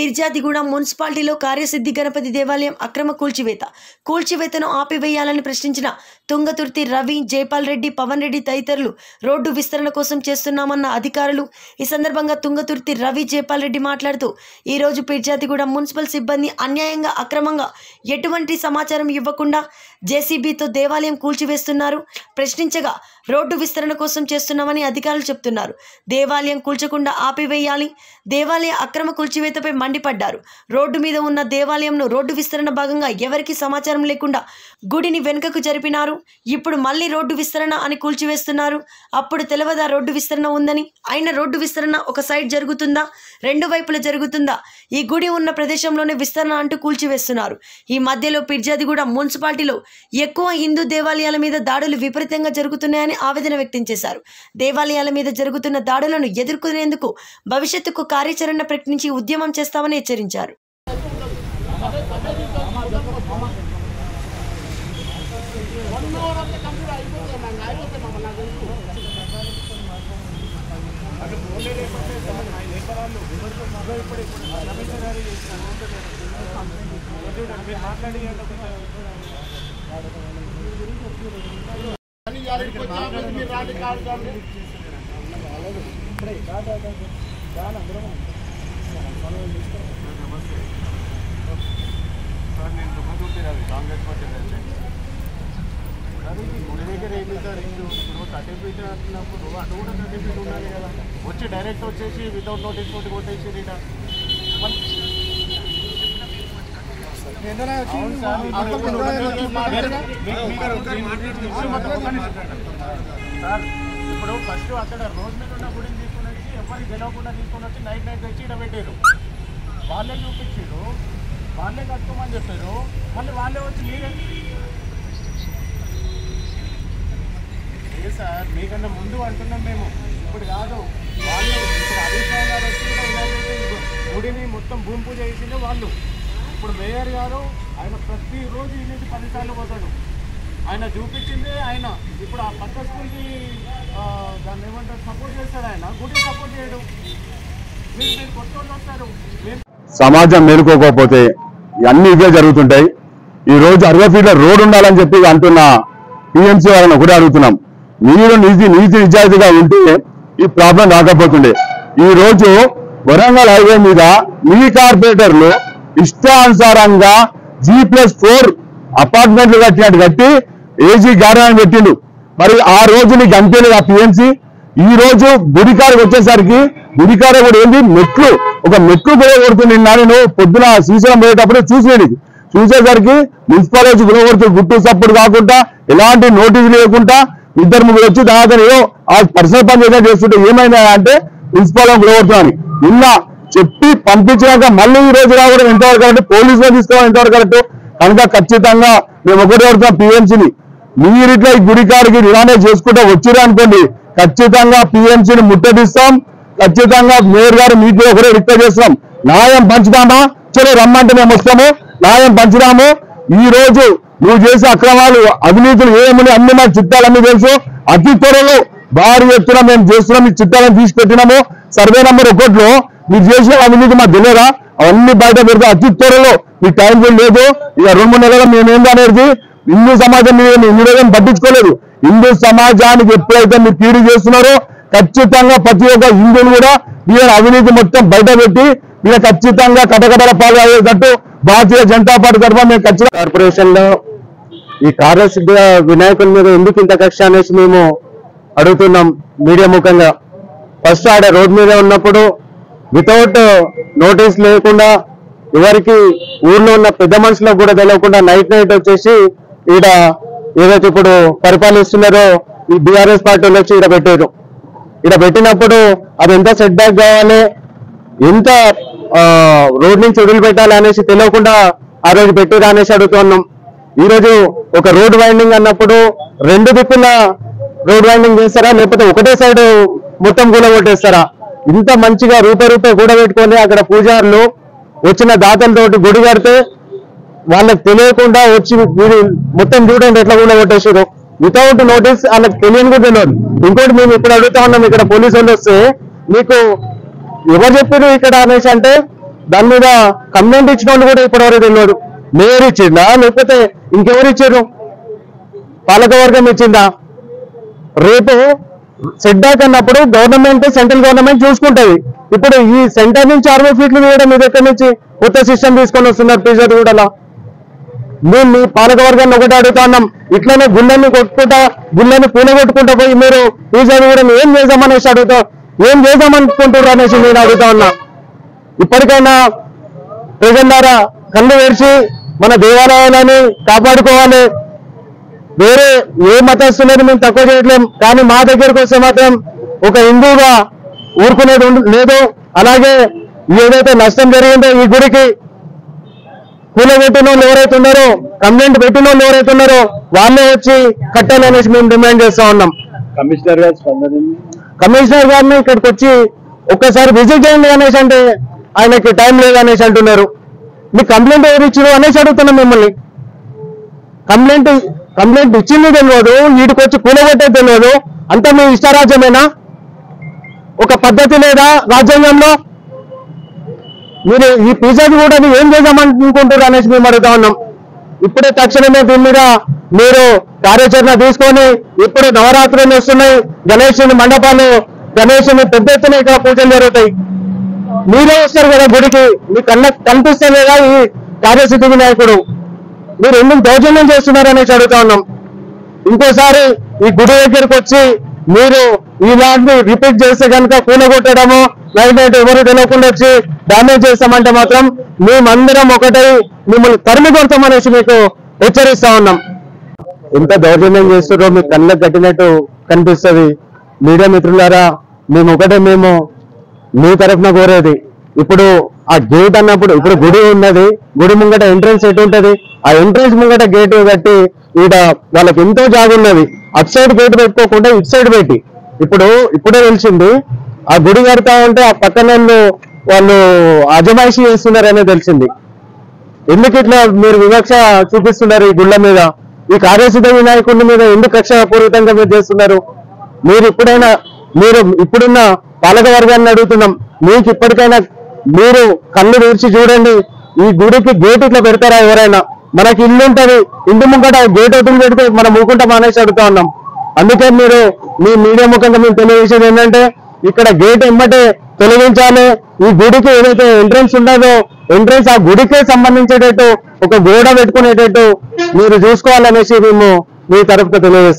పిర్జాదిగూడెం మున్సిపాలిటీలో కార్యసిద్ధి గణపతి దేవాలయం అక్రమ కూల్చివేత కూల్చివేతను ఆపివేయాలని ప్రశ్నించిన తుంగతుర్తి రవి జైపాల్ రెడ్డి పవన్ రెడ్డి తదితరులు రోడ్డు విస్తరణ కోసం చేస్తున్నామన్న అధికారులు ఈ సందర్భంగా తుంగతుర్తి రవి జైపాల్ రెడ్డి మాట్లాడుతూ ఈరోజు పిర్జాదిగూడెం మున్సిపల్ సిబ్బంది అన్యాయంగా అక్రమంగా ఎటువంటి సమాచారం ఇవ్వకుండా జేసీబీతో దేవాలయం కూల్చివేస్తున్నారు ప్రశ్నించగా రోడ్డు విస్తరణ కోసం చేస్తున్నామని అధికారులు చెప్తున్నారు దేవాలయం కూల్చకుండా ఆపివేయాలి దేవాలయ అక్రమ కూల్చివేతపై మండిపడ్డారు రోడ్డు మీద ఉన్న దేవాలయంను రోడ్డు విస్తరణ భాగంగా ఎవరికి సమాచారం లేకుండా గుడిని వెనుకకు జరిపినారు ఇప్పుడు మళ్ళీ రోడ్డు విస్తరణ అని కూల్చివేస్తున్నారు అప్పుడు తెలవదా రోడ్డు విస్తరణ ఉందని అయిన రోడ్డు విస్తరణ ఒక సైడ్ జరుగుతుందా రెండు వైపులా జరుగుతుందా ఈ గుడి ఉన్న ప్రదేశంలోనే విస్తరణ అంటూ కూల్చివేస్తున్నారు ఈ మధ్యలో పిర్జాదిగూడ మున్సిపాలిటీలో ఎక్కువ హిందూ దేవాలయాల మీద దాడులు విపరీతంగా జరుగుతున్నాయని ఆవేదన వ్యక్తం చేశారు దేవాలయాల మీద జరుగుతున్న దాడులను ఎదుర్కొనేందుకు భవిష్యత్తుకు కార్యాచరణ ప్రకటించి ఉద్యమం చేస్తామని హెచ్చరించారు సార్ నేను Dummathurthi Ravi Congress party president sir ఇది గుడి దగ్గర ఏంటి సార్ ఇష్యూ ఇప్పుడు థర్టీ ఫీట్ అంటున్నప్పుడు అటు కూడా థర్టీ ఫీట్ ఉండాలి కదా వచ్చి డైరెక్ట్ వచ్చేసి వితౌట్ నోటీస్ తోటి కొట్టేసి రీట అవును సార్ ఇప్పుడు సార్ ఇప్పుడు ఫస్ట్ అక్కడ రోడ్ మీద ఉన్న గుడిని తీసుకుని వచ్చి ఎవరికి తెలియకుండా తీసుకొని వచ్చి నైట్ నైట్ తెచ్చి ఇక్కడ పెట్టారు వాళ్ళే చూపించారు వాళ్ళే కట్టుకోమని చెప్పారు మళ్ళీ వాళ్ళే వచ్చి మీరే లేదు సార్ మీకన్నా ముందు అంటున్నాం మేము ఇప్పుడు కాదు వాళ్ళు ఇప్పుడు హరీష్ రావు గారు వచ్చి కూడా ఇలాగైతే గుడిని మొత్తం భూమి పూజ చేసిందే వాళ్ళు ఇప్పుడు మేయర్ గారు ఆయన ప్రతిరోజు ఈ నుంచి పదిసార్లు పోతాడు ఆయన చూపించిందే ఆయన ఇప్పుడు ఆ పక్క స్కూల్కి ఆ, దాన్ని ఏమంటారు సపోర్ట్ చేస్తాడు ఆయన గుడికి సపోర్ట్ చేయడు మీరు మీరు కొత్త వాళ్ళు వస్తారు మేము సమాజం మేలుకోకపోతే అన్ని ఇవే జరుగుతుంటాయి ఈ రోజు అరవై ఫీట్ల రోడ్ ఉండాలని చెప్పి అంటున్న టీఎంసీ వాళ్ళని కూడా అడుగుతున్నాం మీరు నీతి నీతి నిజాయితీగా ఉంటే ఈ ప్రాబ్లం రాకపోతుండే ఈ రోజు వరంగల్ హైవే మీద మీ కార్పొరేటర్లు ఇష్టానుసారంగా జీ ప్లస్ ఫోర్ అపార్ట్మెంట్లు కట్టినట్టు కట్టి ఏజీ గార్డెన్ పెట్టిండు మరి ఆ రోజు నీకు అంతేలేదు ఆ టీఎంసీ ఈ రోజు గుడికాడకు వచ్చేసరికి గుడికాడ కూడా ఏంది మెట్లు ఒక మెట్లు కూడా కొడుతుంది నిన్న నేను పొద్దున శ్రీశైలం పోయేటప్పుడు చూసేది చూసేసరికి మున్సిపాలిటీ గుణవర్తి గుట్టు సప్పుడు కాకుండా ఎలాంటి నోటీసు లేకుండా ఇద్దరు ముగ్గురు వచ్చి దాదాపు ఏదో ఆ పర్సనల్ పని ఏదో చేస్తుంటే ఏమైనా అంటే మున్సిపాలిటీ గుణవర్తున్నాను నిన్న చెప్పి పంపించినాక మళ్ళీ ఈ రోజు రావడం ఎంతవరకు కరెక్ట్ పోలీసులు తీసుకోవడం ఎంతవరకు కరెక్ట్ కనుక ఖచ్చితంగా మేము ఒకటే అడుగుతాం పిఎంసీని మీరు ఇట్లా ఈ గుడి కాడికి ఇలానే చేసుకుంటూ వచ్చిరు అనుకోండి ఖచ్చితంగా పిఎంసీని ముట్టడిస్తాం ఖచ్చితంగా మేయర్ గారు మీకు ఒకరే రిక్వెస్ట్ చేస్తాం న్యాయం పంచుదామా చలో రమ్మంటే మేము వస్తాము న్యాయం పంచుదాము ఈ రోజు నువ్వు చేసే అక్రమాలు అవినీతులు ఏమని అన్ని మా చిత్తాలన్నీ తెలుసు అతి త్వరలో భారీ ఎత్తున మేము చేస్తున్నాం ఈ చిత్తాలను తీసి పెట్టినాము సర్వే నంబర్ ఒకటిలో మీరు చేసిన అవినీతి మాకు తెలియదా అవన్నీ బయట పెడితే అతి త్వరలో మీ టైం కూడా లేదు ఇక రెండు మూడు నెలలు మేమేంది అనేది హిందూ సమాజం మీద ఇన్ని రోజులు పట్టించుకోలేదు హిందూ సమాజానికి ఎప్పుడైతే మీరు కీడు చేస్తున్నారో ఖచ్చితంగా ప్రతి ఒక్క హిందువులు కూడా వీళ్ళ అవినీతి మొత్తం బయట పెట్టి వీళ్ళ ఖచ్చితంగా కటకటల పాలు అయ్యేటట్టు భారతీయ జనతా పార్టీ తరఫున మేము ఖచ్చితంగా కార్పొరేషన్ లో ఈ కార్యసిద్ధ వినాయకుల మీద ఎందుకు ఇంత కక్ష అనేసి మేము అడుగుతున్నాం మీడియా ముఖంగా ఫస్ట్ ఆడ రోడ్ మీద ఉన్నప్పుడు వితౌట్ నోటీస్ లేకుండా ఎవరికి ఊర్లో ఉన్న పెద్ద మనుషులకు కూడా తెలియకుండా నైట్ నైట్ వచ్చేసి ఈడ ఏదైతే ఇప్పుడు పరిపాలిస్తున్నారో ఈ బీఆర్ఎస్ పార్టీ వాళ్ళు వచ్చి ఈడ పెట్టారు ఈడ పెట్టినప్పుడు అది ఎంత సెట్ బ్యాక్ కావాలి ఎంత ఆ, రోడ్ నుంచి వదిలిపెట్టాలి అనేసి తెలియకుండా ఆ రోజు పెట్టిరా అనేసి అడుగుతున్నాం ఈ రోజు ఒక రోడ్ వైండింగ్ అన్నప్పుడు రెండు దిక్కుల రోడ్ వైండింగ్ చేస్తారా లేకపోతే ఒకటే సైడ్ మొత్తం కూలగొట్టేస్తారా ఇంత మంచిగా రూపాయి రూపాయి కూడబెట్టుకొని అక్కడ పూజారులు వచ్చిన దాతలతోటి గుడి కడితే వాళ్ళకి తెలియకుండా వచ్చి వీడు మొత్తం చూడండి ఎట్లా కూడా కొట్టేసారు వితౌట్ నోటీస్ వాళ్ళకి తెలియని కూడా తెలియదు ఇంకోటి మేము ఇక్కడ అడుగుతా ఉన్నాం ఇక్కడ పోలీసు వాళ్ళు వస్తే మీకు ఎవరు చెప్పారు ఇక్కడ అనేసి అంటే దాని మీద కంప్లైంట్ ఇచ్చిన వాళ్ళు కూడా ఇప్పటివరకు తెలియదు మేయర్ ఇచ్చిందా లేకపోతే ఇంకెవరు ఇచ్చారు పాలకవర్గం ఇచ్చిందా రేపు సెట్ బ్యాక్ అన్నప్పుడు గవర్నమెంట్ సెంట్రల్ గవర్నమెంట్ చూసుకుంటది ఇప్పుడు ఈ సెంటర్ నుంచి అరవై ఫీట్లు వేయడం ఇది ఎక్కడి నుంచి కొత్త సిస్టమ్ తీసుకొని వస్తున్నారు పీజర్ కూడా మేము మీ పాలకవర్గాన్ని ఒకటి అడుగుతా ఉన్నాం ఇట్లనే గుండెని కొట్టుకుంటా గుండెని పూల కొట్టుకుంటా పోయి మీరు పీజర్ కూడా ఏం చేద్దామనేసి అడుగుతా ఏం చేద్దామనుకుంటారు అనేసి నేను అడుగుతా ఉన్నా ఇప్పటికైనా ప్రజలారా కళ్ళు వేర్చి మన దేవాలయాలని కాపాడుకోవాలి వేరే ఏ మతస్థులని మేము తక్కువ చేయట్లేం కానీ మా దగ్గరకు వస్తే మాత్రం ఒక హిందువుగా ఊరుకునేది ఉండ- లేదు అలాగే ఏదైతే నష్టం జరిగిందో ఈ గుడికి కూలగొట్టిన వాళ్ళు ఎవరైతే ఉన్నారో కంప్లైంట్ పెట్టిన వాళ్ళు ఎవరైతే ఉన్నారో వాళ్ళే వచ్చి కట్టాలనేసి మేము డిమాండ్ చేస్తా ఉన్నాం కమిషనర్ గారు స్పందన కమిషనర్ గారిని ఇక్కడికి వచ్చి ఒక్కసారి విజిట్ చేయండి అనేసి అంటే ఆయనకి టైం లేదు అనేసి అంటున్నారు మీ కంప్లైంట్ ఎవరు ఇచ్చారు అనేసి అడుగుతున్నాం మిమ్మల్ని కంప్లైంట్ కంప్లైంట్ ఇచ్చింది తెలియదు వీటికి వచ్చి కూలగొట్టే తెలియదు అంతా మీ ఇష్టరాజ్యమేనా ఒక పద్ధతి లేదా రాజ్యాంగంలో మీరు ఈ పిజ్జాని కూడా ఏం చేద్దామనుకుంటారు అనేసి మేము అడుగుతా ఉన్నాం ఇప్పుడే తక్షణమే దీని మీద మీరు కార్యాచరణ తీసుకొని ఇప్పుడు నవరాత్రులు వస్తున్నాయి గణేశుని మండపాలు గణేశుని పెద్ద ఎత్తున ఇక్కడ పూజలు జరుగుతాయి మీరే వస్తారు కదా గుడికి మీ కళ్ళ కనిపిస్తే లేదా ఈ కార్యసిద్ధి వినాయకుడు మీరు ఎందుకు దౌర్జన్యం చేస్తున్నారు అనేసి అడుగుతా ఉన్నాం ఇంకోసారి ఈ గుడి దగ్గరికి వచ్చి మీరు ఇలాంటి రిపీట్ చేస్తే కనుక కూలగొట్టడము నైట్ నైట్ ఎవరు తెలియకుండా వచ్చి డామేజ్ చేస్తామంటే మాత్రం మేమందరం ఒకటై మిమ్మల్ని తరిమి కొడతామనేసి మీకు హెచ్చరిస్తా ఉన్నాం ఎంత దౌర్జన్యం చేస్తారో మీకు కళ్ళకు కట్టినట్టు కనిపిస్తుంది మీడియా మిత్రులారా మేము ఒకటే మేము మీ తరఫున కోరేది ఇప్పుడు ఆ గేట్ అన్నప్పుడు ఇప్పుడు గుడి ఉన్నది గుడి ముంగట ఎంట్రన్స్ ఎటు ఉంటది ఆ ఎంట్రన్స్ ముంగట గేట్ కట్టి ఈడ వాళ్ళకి ఎంతో జాగ ఉన్నది అటు సైడ్ గేట్ పెట్టుకోకుండా ఇటు సైడ్ పెట్టి ఇప్పుడు ఇప్పుడే తెలిసింది ఆ గుడి కడతా ఉంటే ఆ పక్కన వాళ్ళు వాళ్ళు అజమాయిషీ చేస్తున్నారనే తెలిసింది ఎందుకు ఇట్లా మీరు వివక్ష చూపిస్తున్నారు ఈ గుళ్ళ మీద ఈ కార్యసిద్ధ వినాయకుడి మీద ఎందుకు కక్షపూరితంగా మీరు చేస్తున్నారు మీరు ఇప్పుడైనా మీరు ఇప్పుడున్న పాలక వర్గాన్ని అడుగుతున్నాం మీకు ఇప్పటికైనా మీరు కళ్ళు తెరిచి చూడండి ఈ గుడికి గేట్ ఇట్లా పెడతారా ఎవరైనా మనకి ఇల్లు ఉంటది ఇంటి ముంగట గేట్ ఓపెన్ పెడితే మనం ఊకుంటా మానేసి అడుగుతా ఉన్నాం అందుకే మీరు మీ మీడియా ముఖంగా మేము తెలియజేసేది ఏంటంటే ఇక్కడ గేట్ ఎమ్మటే తొలగించాలి ఈ గుడికి ఏదైతే ఎంట్రన్స్ ఉన్నదో ఎంట్రన్స్ ఆ గుడికే సంబంధించేటట్టు ఒక గోడ పెట్టుకునేటట్టు మీరు చూసుకోవాలనేసి మేము మీ తరఫున తెలియజేస్తాం